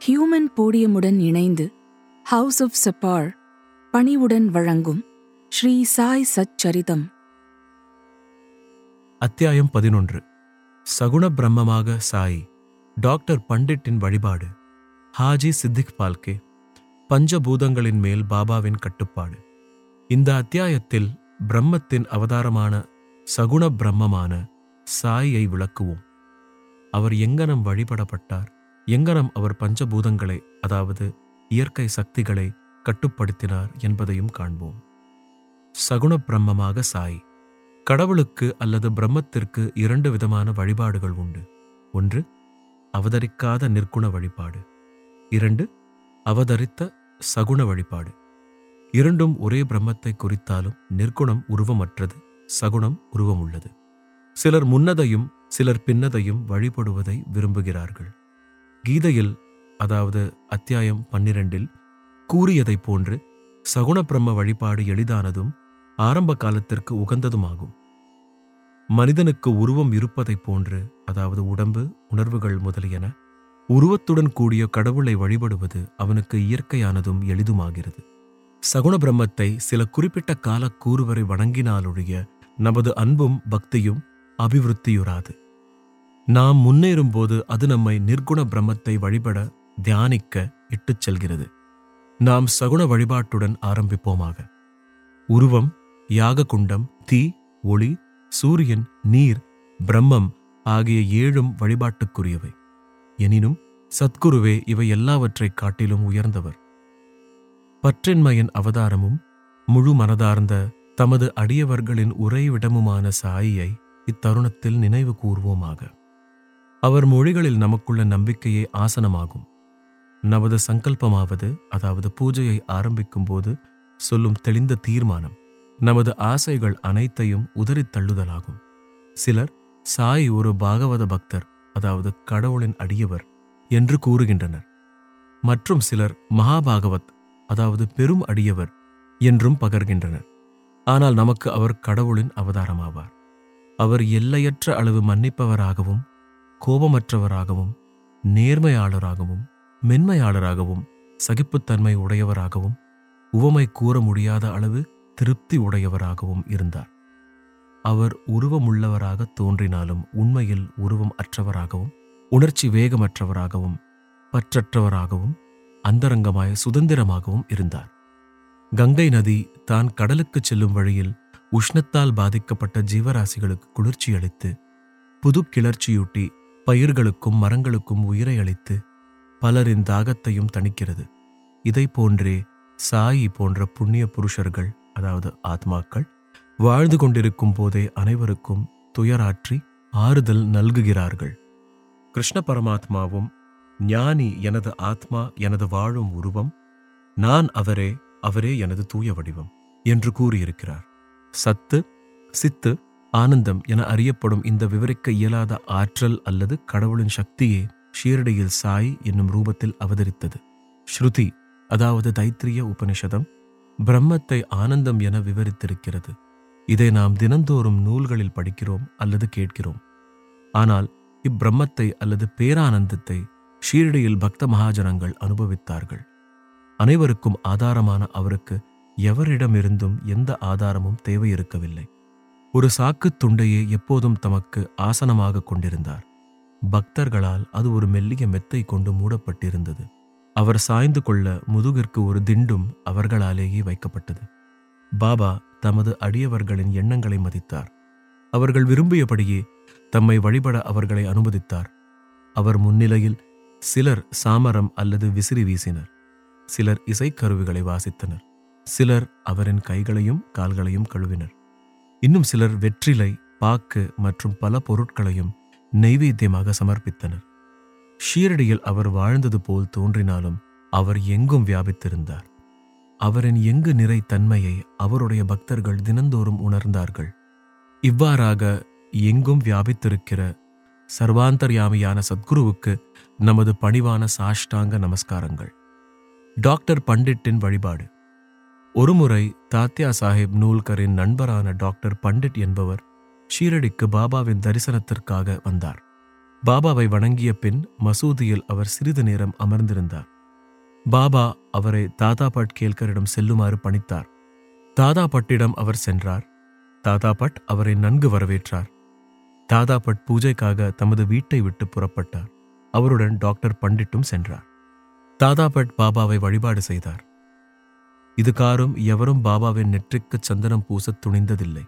Human போடியமுடன் இணைந்து house of சப்பார் பணிவுடன் வழங்கும் ஸ்ரீ சாய் சச்சரிதம் அத்தியாயம் பதினொன்று சகுண பிரம்மமாக சாயி டாக்டர் பண்டிட்டின் வழிபாடு ஹாஜி சித்திக் பால்கே பஞ்சபூதங்களின் மேல் பாபாவின் கட்டுப்பாடு இந்த அத்தியாயத்தில் பிரம்மத்தின் அவதாரமான சகுண பிரம்மமான சாயை விளக்குவோம் அவர் எங்கனம் வழிபடப்பட்டார் எங்கனம் அவர் பஞ்சபூதங்களை அதாவது இயற்கை சக்திகளை கட்டுப்படுத்தினார் என்பதையும் காண்போம் சகுண பிரம்மமாக சாய் கடவுளுக்கு அல்லது பிரம்மத்திற்கு இரண்டு விதமான வழிபாடுகள் உண்டு ஒன்று அவதரிக்காத நிற்குண வழிபாடு இரண்டு அவதரித்த சகுண வழிபாடு இரண்டும் ஒரே பிரம்மத்தை குறித்தாலும் நிற்குணம் உருவமற்றது சகுணம் உருவம் உள்ளது சிலர் முன்னதையும் சிலர் பின்னதையும் வழிபடுவதை விரும்புகிறார்கள் கீதையில் அதாவது அத்தியாயம் பன்னிரண்டில் கூறியதைப் போன்று சகுண பிரம்ம வழிபாடு எளிதானதும் ஆரம்ப காலத்திற்கு உகந்ததுமாகும் மனிதனுக்கு உருவம் இருப்பதைப் போன்று அதாவது உடம்பு உணர்வுகள் முதலியன உருவத்துடன் கூடிய கடவுளை வழிபடுவது அவனுக்கு இயற்கையானதும் எளிதுமாகிறது சகுண பிரம்மத்தை சில குறிப்பிட்ட கால கூறுவரை வணங்கினாலொழிய நமது அன்பும் பக்தியும் அபிவிருத்தியுறாது நாம் முன்னேறும்போது அது நம்மை நிர்குண பிரம்மத்தை வழிபட தியானிக்க இட்டுச் செல்கிறது நாம் சகுண வழிபாட்டுடன் ஆரம்பிப்போமாக உருவம் யாககுண்டம் தீ ஒளி சூரியன் நீர் பிரம்மம் ஆகிய ஏழும் வழிபாட்டுக்குரியவை எனினும் சத்குருவே இவை எல்லாவற்றைக் காட்டிலும் உயர்ந்தவர் பற்றின்மையின் அவதாரமும் முழு மனதார்ந்த தமது அடியவர்களின் உறைவிடமுமான சாயியை இத்தருணத்தில் நினைவு கூர்வோமாக அவர் மொழிகளில் நமக்குள்ள நம்பிக்கையே ஆசனமாகும் நமது சங்கல்பமாவது அதாவது பூஜையை ஆரம்பிக்கும்போது சொல்லும் தெளிந்த தீர்மானம் நமது ஆசைகள் அனைத்தையும் உதறித் தள்ளுதலாகும் சிலர் சாய் ஒரு பாகவத பக்தர் அதாவது கடவுளின் அடியவர் என்று கூறுகின்றனர் மற்றும் சிலர் மகாபாகவத் அதாவது பெரும் அடியவர் என்றும் பகர்கின்றனர் ஆனால் நமக்கு அவர் கடவுளின் அவதாரமாவார் அவர் எல்லையற்ற அளவு மன்னிப்பவராகவும் கோபமற்றவராகவும் நேர்மையாளராகவும் மென்மையாளராகவும் சகிப்புத்தன்மை உடையவராகவும் உவமை கூற முடியாத அளவு திருப்தி உடையவராகவும் இருந்தார் அவர் உருவமுள்ளவராக தோன்றினாலும் உண்மையில் உருவம் அற்றவராகவும் உணர்ச்சி வேகமற்றவராகவும் பற்றற்றவராகவும் அந்தரங்கமாய் சுதந்திரமாகவும் இருந்தார் கங்கை நதி தான் கடலுக்குச் செல்லும் வழியில் உஷ்ணத்தால் பாதிக்கப்பட்ட ஜீவராசிகளுக்கு குளிர்ச்சி அளித்து புது கிளர்ச்சியூட்டி பயிர்களுக்கும் மரங்களுக்கும் உயிரை அளித்து பலரின் தாகத்தையும் தணிக்கிறது இதை போன்றே சாயி போன்ற புண்ணிய புருஷர்கள் அதாவது ஆத்மாக்கள் வாழ்ந்து கொண்டிருக்கும் போதே அனைவருக்கும் துயராற்றி ஆறுதல் நல்குகிறார்கள் கிருஷ்ண பரமாத்மாவும் ஞானி எனது ஆத்மா எனது வாழும் உருவம் நான் அவரே அவரே எனது தூய வடிவம் என்று கூறியிருக்கிறார் சத்து சித்து ஆனந்தம் என அறியப்படும் இந்த விவரிக்க இயலாத ஆற்றல் அல்லது கடவுளின் சக்தியே ஷீரடியில் சாய் என்னும் ரூபத்தில் அவதரித்தது ஸ்ருதி அதாவது தைத்திரிய உபனிஷதம் பிரம்மத்தை ஆனந்தம் என விவரித்திருக்கிறது இதை நாம் தினந்தோறும் நூல்களில் படிக்கிறோம் அல்லது கேட்கிறோம் ஆனால் இப்பிரம்மத்தை அல்லது பேரானந்தத்தை ஷீரடியில் பக்த மகாஜனங்கள் அனுபவித்தார்கள் அனைவருக்கும் ஆதாரமான அவருக்கு எவரிடமிருந்தும் எந்த ஆதாரமும் தேவையிருக்கவில்லை ஒரு சாக்குத் துண்டையே எப்போதும் தமக்கு ஆசனமாக கொண்டிருந்தார் பக்தர்களால் அது ஒரு மெல்லிய மெத்தை கொண்டு மூடப்பட்டிருந்தது அவர் சாய்ந்து கொள்ள முதுகிற்கு ஒரு திண்டும் அவர்களாலேயே வைக்கப்பட்டது பாபா தமது அடியவர்களின் எண்ணங்களை மதித்தார் அவர்கள் விரும்பியபடியே தம்மை வழிபட அவர்களை அனுமதித்தார் அவர் முன்னிலையில் சிலர் சாமரம் அல்லது விசிறி வீசினர் சிலர் இசைக்கருவிகளை வாசித்தனர் சிலர் அவரின் கைகளையும் கால்களையும் கழுவினர் இன்னும் சிலர் வெற்றிலை பாக்கு மற்றும் பல பொருட்களையும் நெய்வேத்தியமாக சமர்ப்பித்தனர் ஷீரடியில் அவர் வாழ்ந்தது போல் தோன்றினாலும் அவர் எங்கும் வியாபித்திருந்தார் அவரின் எங்கு நிறை தன்மையை அவருடைய பக்தர்கள் தினந்தோறும் உணர்ந்தார்கள் இவ்வாறாக எங்கும் வியாபித்திருக்கிற சர்வாந்தர்யாமியான சத்குருவுக்கு நமது பணிவான சாஷ்டாங்க நமஸ்காரங்கள் டாக்டர் பண்டிட்டின் வழிபாடு ஒருமுறை தாத்யா சாஹிப் நூல்கரின் நண்பரான டாக்டர் பண்டிட் என்பவர் ஷீரடிக்கு பாபாவின் தரிசனத்திற்காக வந்தார் பாபாவை வணங்கிய பின் மசூதியில் அவர் சிறிது நேரம் அமர்ந்திருந்தார் பாபா அவரை தாதா பட் கேல்கரிடம் செல்லுமாறு பணித்தார் தாதா பட்டிடம் அவர் சென்றார் தாதா பட் அவரை நன்கு வரவேற்றார் தாதா பட் பூஜைக்காக தமது வீட்டை விட்டு புறப்பட்டார் அவருடன் டாக்டர் பண்டிட்டும் சென்றார் தாதா பட் பாபாவை வழிபாடு செய்தார் இதுகாரும் எவரும் பாபாவின் நெற்றிக்கு சந்தனம் பூசத் துணிந்ததில்லை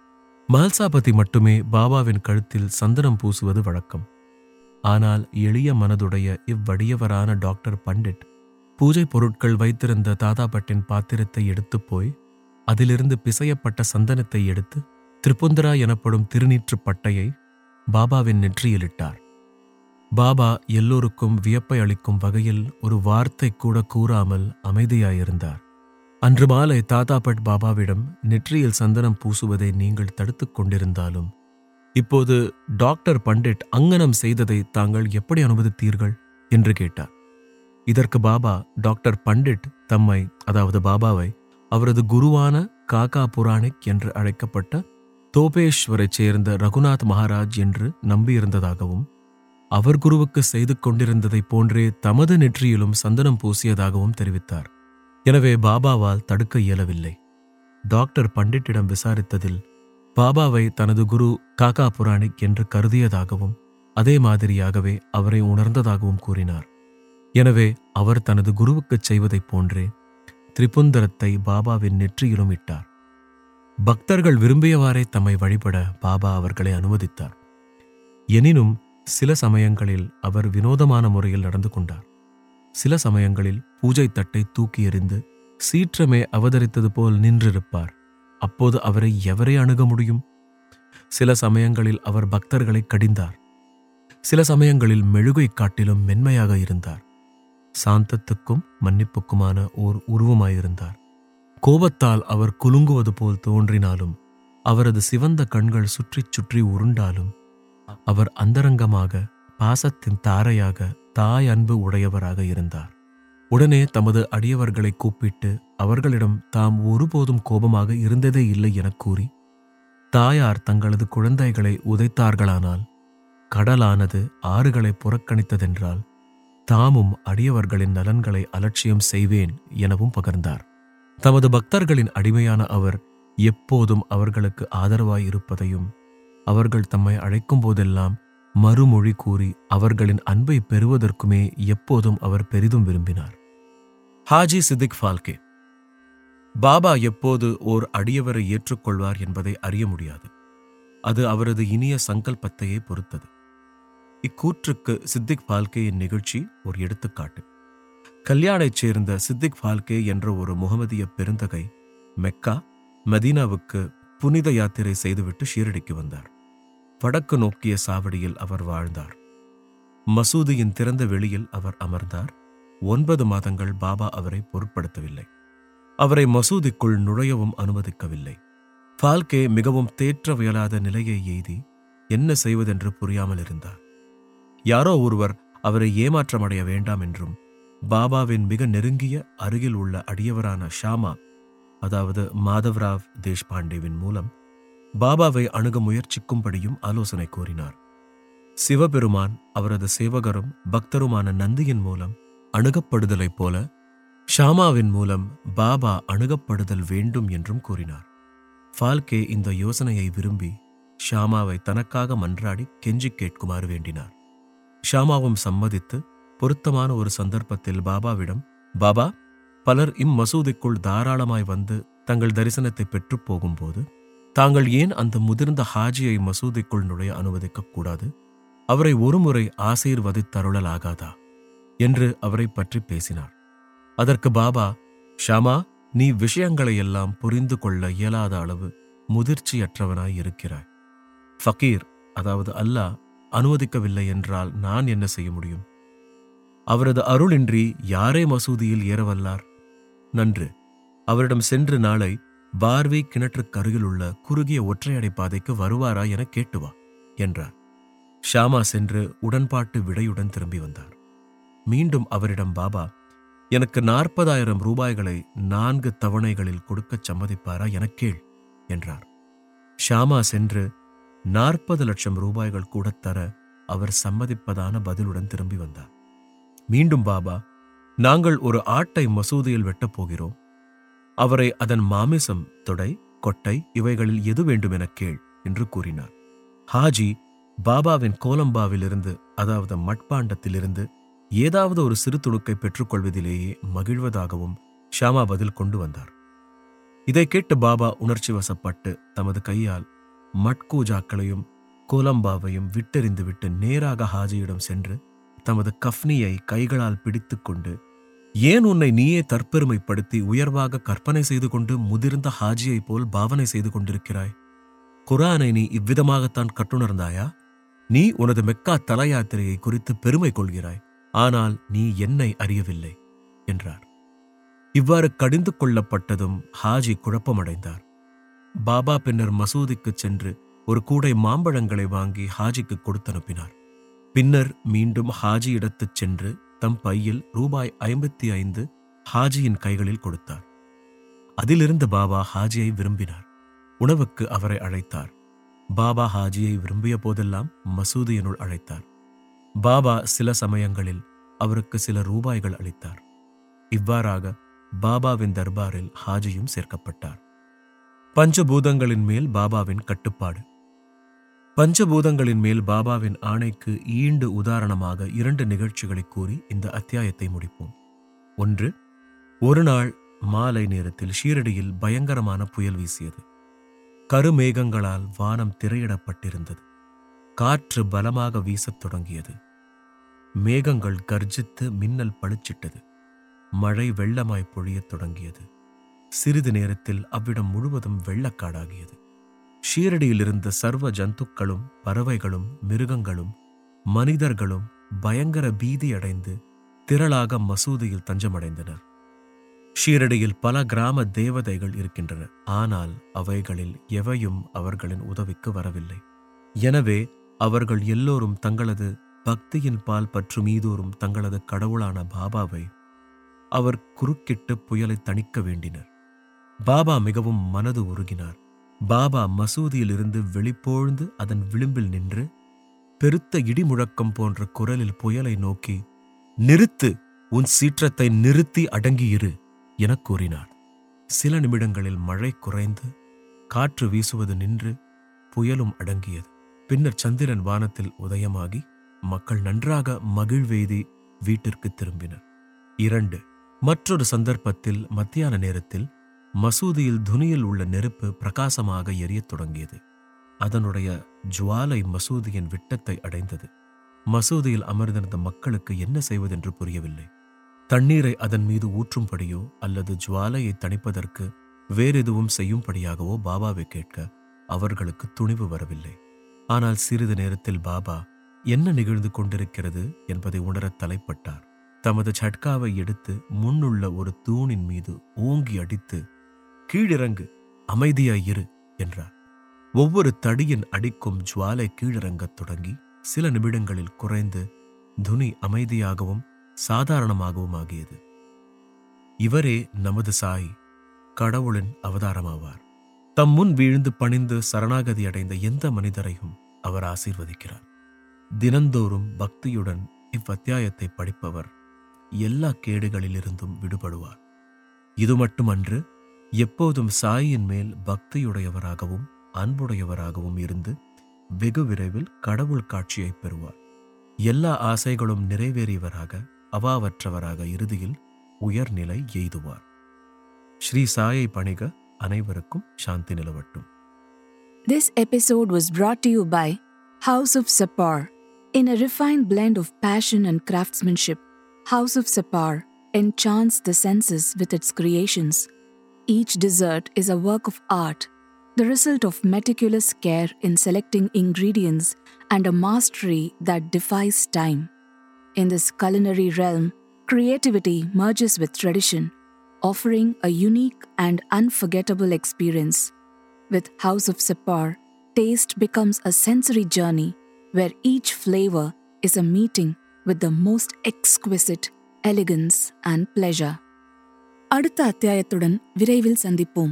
மல்சாபதி மட்டுமே பாபாவின் கழுத்தில் சந்தனம் பூசுவது வழக்கம் ஆனால் எளிய மனதுடைய இவ்வடியவரான டாக்டர் பண்டிட் பூஜை பொருட்கள் வைத்திருந்த தாதா பட்டின் பாத்திரத்தை எடுத்துப் போய் அதிலிருந்து பிசையப்பட்ட சந்தனத்தை எடுத்து திரிபுந்தரா எனப்படும் திருநீற்று பட்டையை பாபாவின் நெற்றியிலிட்டார் பாபா எல்லோருக்கும் வியப்பை அளிக்கும் வகையில் ஒரு வார்த்தை கூட கூறாமல் அமைதியாயிருந்தார் அன்று மாலை தாத்தாபட் பாபாவிடம் நெற்றியில் சந்தனம் பூசுவதை நீங்கள் தடுத்துக் கொண்டிருந்தாலும் இப்போது டாக்டர் பண்டிட் அங்கனம் செய்ததை தாங்கள் எப்படி அனுமதித்தீர்கள் என்று கேட்டார் இதற்கு பாபா டாக்டர் பண்டிட் தம்மை அதாவது பாபாவை அவரது குருவான காகா புராணிக் என்று அழைக்கப்பட்ட தோபேஸ்வரைச் சேர்ந்த ரகுநாத் மகாராஜ் என்று நம்பியிருந்ததாகவும் அவர் குருவுக்கு செய்து கொண்டிருந்ததைப் போன்றே தமது நெற்றியிலும் சந்தனம் பூசியதாகவும் தெரிவித்தார் எனவே பாபாவால் தடுக்க இயலவில்லை டாக்டர் பண்டிட்டிடம் விசாரித்ததில் பாபாவை தனது குரு காகா புராணிக் என்று கருதியதாகவும் அதே மாதிரியாகவே அவரை உணர்ந்ததாகவும் கூறினார் எனவே அவர் தனது குருவுக்குச் செய்வதைப் போன்றே திரிபுந்தரத்தை பாபாவின் நெற்றியிலும் இட்டார் பக்தர்கள் விரும்பியவாறே தம்மை வழிபட பாபா அவர்களை அனுமதித்தார் எனினும் சில சமயங்களில் அவர் வினோதமான முறையில் நடந்து கொண்டார் சில சமயங்களில் பூஜை தட்டை தூக்கி எறிந்து சீற்றமே அவதரித்தது போல் நின்றிருப்பார் அப்போது அவரை எவரே அணுக முடியும் சில சமயங்களில் அவர் பக்தர்களை கடிந்தார் சில சமயங்களில் மெழுகைக் காட்டிலும் மென்மையாக இருந்தார் சாந்தத்துக்கும் மன்னிப்புக்குமான ஓர் உருவமாயிருந்தார் கோபத்தால் அவர் குலுங்குவது போல் தோன்றினாலும் அவரது சிவந்த கண்கள் சுற்றிச் சுற்றி உருண்டாலும் அவர் அந்தரங்கமாக பாசத்தின் தாரையாக தாய் அன்பு உடையவராக இருந்தார் உடனே தமது அடியவர்களை கூப்பிட்டு அவர்களிடம் தாம் ஒருபோதும் கோபமாக இருந்ததே இல்லை எனக் கூறி தாயார் தங்களது குழந்தைகளை உதைத்தார்களானால் கடலானது ஆறுகளை புறக்கணித்ததென்றால் தாமும் அடியவர்களின் நலன்களை அலட்சியம் செய்வேன் எனவும் பகர்ந்தார் தமது பக்தர்களின் அடிமையான அவர் எப்போதும் அவர்களுக்கு ஆதரவாய் இருப்பதையும் அவர்கள் தம்மை அழைக்கும் போதெல்லாம் மறுமொழி கூறி அவர்களின் அன்பை பெறுவதற்குமே எப்போதும் அவர் பெரிதும் விரும்பினார் ஹாஜி சித்திக் ஃபால்கே பாபா எப்போது ஓர் அடியவரை ஏற்றுக்கொள்வார் என்பதை அறிய முடியாது அது அவரது இனிய சங்கல்பத்தையே பொறுத்தது இக்கூற்றுக்கு சித்திக் ஃபால்கேயின் நிகழ்ச்சி ஒரு எடுத்துக்காட்டு கல்யாணைச் சேர்ந்த சித்திக் ஃபால்கே என்ற ஒரு முகமதிய பெருந்தகை மெக்கா மதீனாவுக்கு புனித யாத்திரை செய்துவிட்டு ஷீரடிக்கு வந்தார் வடக்கு நோக்கிய சாவடியில் அவர் வாழ்ந்தார் மசூதியின் திறந்த வெளியில் அவர் அமர்ந்தார் ஒன்பது மாதங்கள் பாபா அவரை பொருட்படுத்தவில்லை அவரை மசூதிக்குள் நுழையவும் அனுமதிக்கவில்லை ஃபால்கே மிகவும் தேற்றவியலாத நிலையை எய்தி என்ன செய்வதென்று புரியாமல் இருந்தார் யாரோ ஒருவர் அவரை ஏமாற்றமடைய வேண்டாம் என்றும் பாபாவின் மிக நெருங்கிய அருகில் உள்ள அடியவரான ஷாமா அதாவது மாதவ்ராவ் தேஷ்பாண்டேவின் மூலம் பாபாவை அணுக முயற்சிக்கும்படியும் ஆலோசனை கூறினார் சிவபெருமான் அவரது சேவகரும் பக்தருமான நந்தியின் மூலம் அணுகப்படுதலைப் போல ஷாமாவின் மூலம் பாபா அணுகப்படுதல் வேண்டும் என்றும் கூறினார் ஃபால்கே இந்த யோசனையை விரும்பி ஷாமாவை தனக்காக மன்றாடி கெஞ்சி கேட்குமாறு வேண்டினார் ஷாமாவும் சம்மதித்து பொருத்தமான ஒரு சந்தர்ப்பத்தில் பாபாவிடம் பாபா பலர் இம்மசூதிக்குள் தாராளமாய் வந்து தங்கள் தரிசனத்தை பெற்றுப் போகும்போது தாங்கள் ஏன் அந்த முதிர்ந்த ஹாஜியை மசூதிக்குள் நுழைய அனுமதிக்கக் கூடாது அவரை ஒருமுறை ஆசீர்வதித்தருளலாகாதா என்று அவரை பற்றி பேசினார் அதற்கு பாபா ஷாமா நீ விஷயங்களையெல்லாம் புரிந்து கொள்ள இயலாத அளவு முதிர்ச்சியற்றவனாய் இருக்கிறாய் ஃபக்கீர் அதாவது அல்லாஹ் அனுமதிக்கவில்லை என்றால் நான் என்ன செய்ய முடியும் அவரது அருளின்றி யாரே மசூதியில் ஏறவல்லார் நன்று அவரிடம் சென்று நாளை பார்வி கிணற்றுக்கு அருகிலுள்ள குறுகிய ஒற்றையடை பாதைக்கு வருவாரா என கேட்டு வா என்றார் ஷாமா சென்று உடன்பாட்டு விடையுடன் திரும்பி வந்தார் மீண்டும் அவரிடம் பாபா எனக்கு நாற்பதாயிரம் ரூபாய்களை நான்கு தவணைகளில் கொடுக்கச் சம்மதிப்பாரா எனக் கேள் என்றார் ஷாமா சென்று நாற்பது லட்சம் ரூபாய்கள் கூட தர அவர் சம்மதிப்பதான பதிலுடன் திரும்பி வந்தார் மீண்டும் பாபா நாங்கள் ஒரு ஆட்டை மசூதியில் வெட்டப் போகிறோம் அவரை அதன் மாமிசம் தொடை கொட்டை இவைகளில் எது வேண்டும் எனக் கேள் என்று கூறினார் ஹாஜி பாபாவின் கோலம்பாவிலிருந்து அதாவது மட்பாண்டத்திலிருந்து ஏதாவது ஒரு சிறு துணுக்கை பெற்றுக்கொள்வதிலேயே மகிழ்வதாகவும் ஷாமா பதில் கொண்டு வந்தார் இதை கேட்டு பாபா உணர்ச்சி வசப்பட்டு தமது கையால் மட்கூஜாக்களையும் கோலம்பாவையும் விட்டெறிந்துவிட்டு நேராக ஹாஜியிடம் சென்று தமது கஃப்னியை கைகளால் பிடித்துக்கொண்டு ஏன் உன்னை நீயே தற்பெருமைப்படுத்தி உயர்வாக கற்பனை செய்து கொண்டு முதிர்ந்த ஹாஜியைப் போல் பாவனை செய்து கொண்டிருக்கிறாய் குரானை நீ இவ்விதமாகத்தான் கற்றுணர்ந்தாயா நீ உனது மெக்கா தல யாத்திரையை குறித்து பெருமை கொள்கிறாய் ஆனால் நீ என்னை அறியவில்லை என்றார் இவ்வாறு கடிந்து கொள்ளப்பட்டதும் ஹாஜி குழப்பமடைந்தார் பாபா பின்னர் மசூதிக்குச் சென்று ஒரு கூடை மாம்பழங்களை வாங்கி ஹாஜிக்கு கொடுத்தனுப்பினார் பின்னர் மீண்டும் ஹாஜி இடத்துச் சென்று தம் பையில் ரூபாய் ஐம்பத்தி ஐந்து ஹாஜியின் கைகளில் கொடுத்தார் அதிலிருந்து பாபா ஹாஜியை விரும்பினார் உணவுக்கு அவரை அழைத்தார் பாபா ஹாஜியை விரும்பிய போதெல்லாம் மசூதியினுள் அழைத்தார் பாபா சில சமயங்களில் அவருக்கு சில ரூபாய்கள் அளித்தார் இவ்வாறாக பாபாவின் தர்பாரில் ஹாஜியும் சேர்க்கப்பட்டார் பஞ்சபூதங்களின் மேல் பாபாவின் கட்டுப்பாடு பஞ்சபூதங்களின் மேல் பாபாவின் ஆணைக்கு ஈண்டு உதாரணமாக இரண்டு நிகழ்ச்சிகளை கூறி இந்த அத்தியாயத்தை முடிப்போம் ஒன்று ஒரு நாள் மாலை நேரத்தில் ஷீரடியில் பயங்கரமான புயல் வீசியது கருமேகங்களால் வானம் திரையிடப்பட்டிருந்தது காற்று பலமாக வீசத் தொடங்கியது மேகங்கள் கர்ஜித்து மின்னல் பளிச்சிட்டது மழை வெள்ளமாய் பொழியத் தொடங்கியது சிறிது நேரத்தில் அவ்விடம் முழுவதும் வெள்ளக்காடாகியது ஷீரடியில் இருந்த சர்வ ஜந்துக்களும் பறவைகளும் மிருகங்களும் மனிதர்களும் பயங்கர பீதியடைந்து திரளாக மசூதியில் தஞ்சமடைந்தனர் ஷீரடியில் பல கிராம தேவதைகள் இருக்கின்றன ஆனால் அவைகளில் எவையும் அவர்களின் உதவிக்கு வரவில்லை எனவே அவர்கள் எல்லோரும் தங்களது பக்தியின் பால் பற்று மீதோறும் தங்களது கடவுளான பாபாவை அவர் குறுக்கிட்டு புயலை தணிக்க வேண்டினர் பாபா மிகவும் மனது உருகினார் பாபா மசூதியிலிருந்து வெளிப்போழ்ந்து அதன் விளிம்பில் நின்று பெருத்த இடிமுழக்கம் போன்ற குரலில் புயலை நோக்கி நிறுத்து உன் சீற்றத்தை நிறுத்தி அடங்கியிரு எனக் கூறினார் சில நிமிடங்களில் மழை குறைந்து காற்று வீசுவது நின்று புயலும் அடங்கியது பின்னர் சந்திரன் வானத்தில் உதயமாகி மக்கள் நன்றாக மகிழ்வெய்தி வீட்டிற்கு திரும்பினர் இரண்டு மற்றொரு சந்தர்ப்பத்தில் மத்தியான நேரத்தில் மசூதியில் துனியில் உள்ள நெருப்பு பிரகாசமாக எரியத் தொடங்கியது அதனுடைய ஜுவாலை மசூதியின் விட்டத்தை அடைந்தது மசூதியில் அமர்ந்திருந்த மக்களுக்கு என்ன செய்வதென்று புரியவில்லை தண்ணீரை அதன் மீது ஊற்றும்படியோ அல்லது ஜுவாலையை தணிப்பதற்கு வேறெதுவும் செய்யும்படியாகவோ பாபாவை கேட்க அவர்களுக்கு துணிவு வரவில்லை ஆனால் சிறிது நேரத்தில் பாபா என்ன நிகழ்ந்து கொண்டிருக்கிறது என்பதை உணரத் தலைப்பட்டார் தமது சட்காவை எடுத்து முன்னுள்ள ஒரு தூணின் மீது ஓங்கி அடித்து கீழிறங்கு அமைதியாய் இரு என்றார் ஒவ்வொரு தடியின் அடிக்கும் ஜுவாலை கீழிறங்கத் தொடங்கி சில நிமிடங்களில் குறைந்து துனி அமைதியாகவும் சாதாரணமாகவும் ஆகியது இவரே நமது சாய் கடவுளின் அவதாரமாவார் தம் முன் வீழ்ந்து பணிந்து சரணாகதி அடைந்த எந்த மனிதரையும் அவர் ஆசீர்வதிக்கிறார் தினந்தோறும் பக்தியுடன் இவ்வத்தியாயத்தை படிப்பவர் எல்லா கேடுகளிலிருந்தும் விடுபடுவார் இது மட்டுமன்று எப்போதும் சாயின் மேல் பக்தியுடையவராகவும் அன்புடையவராகவும் இருந்து வெகு விரைவில் கடவுள் காட்சியைப் பெறுவார் எல்லா ஆசைகளும் நிறைவேறியவராக அவாவற்றவராக இறுதியில் உயர்நிலை எய்துவார் ஸ்ரீ சாயை பணிக அனைவருக்கும் சாந்தி நிலவட்டும் This episode was brought to you by House of Sapar. In a refined blend of passion and craftsmanship, House of Sapar enchants the senses with its creations. Each dessert is a work of art, the result of meticulous care in selecting ingredients and a mastery that defies time. In this culinary realm, creativity merges with tradition, offering a unique and unforgettable experience. With House of Sapar, taste becomes a sensory journey where each flavor is a meeting with the most exquisite elegance and pleasure. அடுத்த அத்தியாயத்துடன் விரைவில் சந்திப்போம்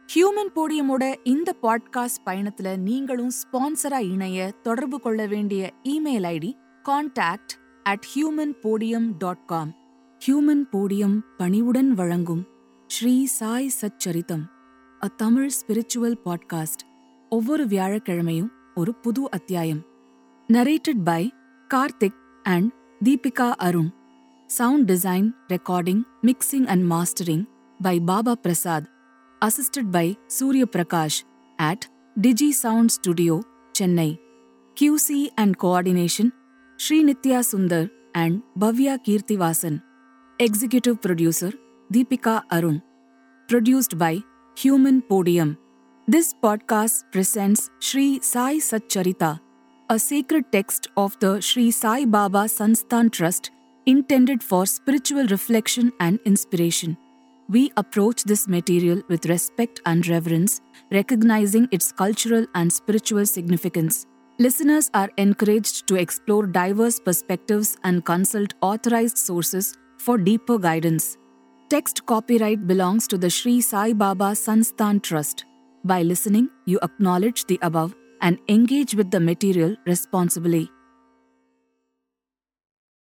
human போடியமோட இந்த podcast பயணத்துல நீங்களும் ஸ்பான்சரா இணைய தொடர்பு கொள்ள வேண்டிய email ID contact at human podium dot com human podium பணிவுடன் வழங்கும் Shri Sai Satcharitam a Tamil spiritual podcast ஒவ்வொரு வியாழக்கிழமையும் ஒரு புது அத்தியாயம் narrated by Karthik and Deepika Arun sound design recording mixing and mastering by Baba Prasad, assisted by Surya Prakash at Digi Sound Studio, Chennai. QC and coordination Sri Nitya Sundar and Bhavya Kirtivasan. Executive producer Deepika Arun. Produced by Human Podium. This podcast presents Sri Sai Satcharita, a sacred text of the Sri Sai Baba Sansthan Trust intended for spiritual reflection and inspiration. We approach this material with respect and reverence, recognizing its cultural and spiritual significance. Listeners are encouraged to explore diverse perspectives and consult authorized sources for deeper guidance. Text copyright belongs to the Sri Sai Baba Sansthan Trust. By listening, you acknowledge the above and engage with the material responsibly.